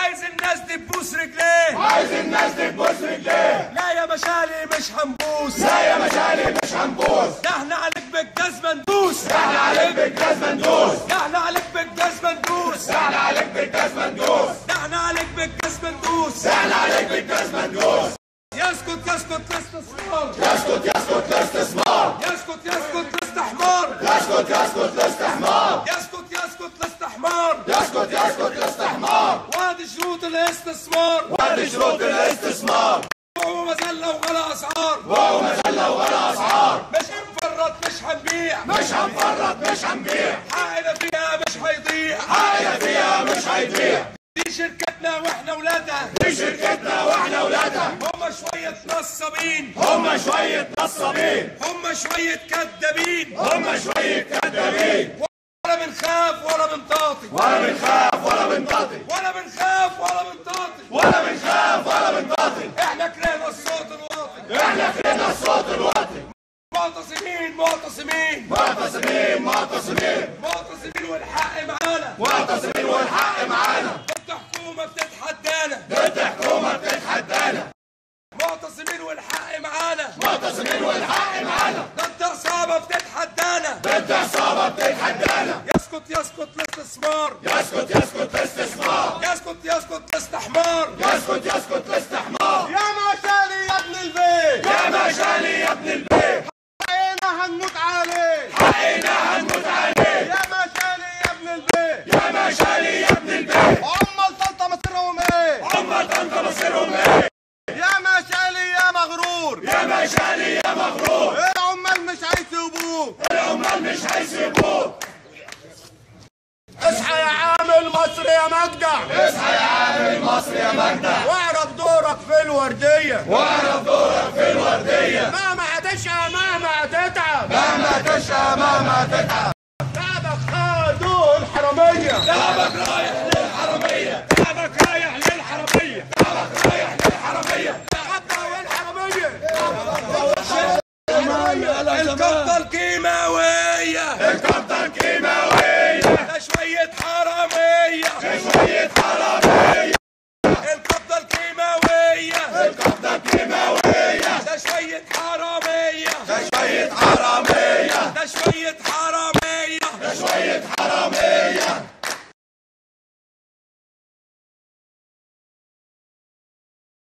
عايز الناس دي تبوس رجليه عايز الناس دي تبوس رجليه لا يا مشالي مش هنبوس لا يا مشالي مش هنبوس ده احنا عليك بالجزمة ندوس احنا عليك بالجزمة ندوس ده احنا عليك بالجزمة ندوس احنا عليك بالجزمة ندوس ده احنا عليك بالجزمة ندوس احنا عليك بالجزمة ندوس يسكت يسكت الاستثمار يسكت يسكت الاستثمار يسكت يسكت الاستحمار يسكت يسكت الاستحمار يسكت يسكت الاستحمار يسكت يسكت الاستحمار وادي شروط الاستثمار وادي شروط الاستثمار وهو مذلة وغلا اسعار وهو مذلة وغلا اسعار مش هنفرط مش هنبيع مش هنفرط مش هنبيع حقنا فيها مش هيضيع حاجة فيها مش هيضيع دي شركتنا واحنا ولادها دي شركتنا واحنا ولادها هم شوية نصابين هم شوية نصابين هم شوية كدابين هم شوية كذابين ولا بنخاف ولا بنطاطي ولا بنخاف ولا بنطاطي ولا بنخاف ولا بنطاطي ولا بنخاف ولا بنطاطي احنا كرهنا الصوت الواطي احنا كرهنا الصوت الواطي معتصمين معتصمين معتصمين معتصمين معتصمين والحق معانا معتصمين والحق معانا ضد حكومة بتتحدانا ضد حكومة بتتحدانا معتصمين والحق معانا معتصمين والحق معانا ضد عصابة بتتحدانا ضد عصابة بتتحدانا يسكت يسكت الاستثمار يسكت يسكت الاستثمار يسكت يسكت الاستحمار يسكت يسكت الاستحمار يا مشالي يا ابن البيت يا مشالي يا ابن البيت حقنا هنموت عليه حقنا هنموت عليه يا مشالي يا ابن البيت يا مشالي يا ابن البيت هم الطلطة مصيرهم ايه هم طنطا مصيرهم ايه يا مشالي يا مغرور يا مشالي يا مغرور العمال مش هيسيبوك العمال مش هيسيبوك اصحى يا عامل مصر يا مجدع اصحى يا عامل مصر يا مجدع واعرف دورك في الوردية واعرف دورك في الوردية مهما هتشقى مهما هتتعب مهما تشقى مهما تتعب تعبك خدوه الحرامية تعبك رايح للحرمية تعبك رايح للحرامية تعبك رايح للحرمية تعبك والحرامية القبضة الكيماوية القبضة الكيماوية ده شوية حرامية شوية حرامية القبضة الكيماوية القبضة الكيماوية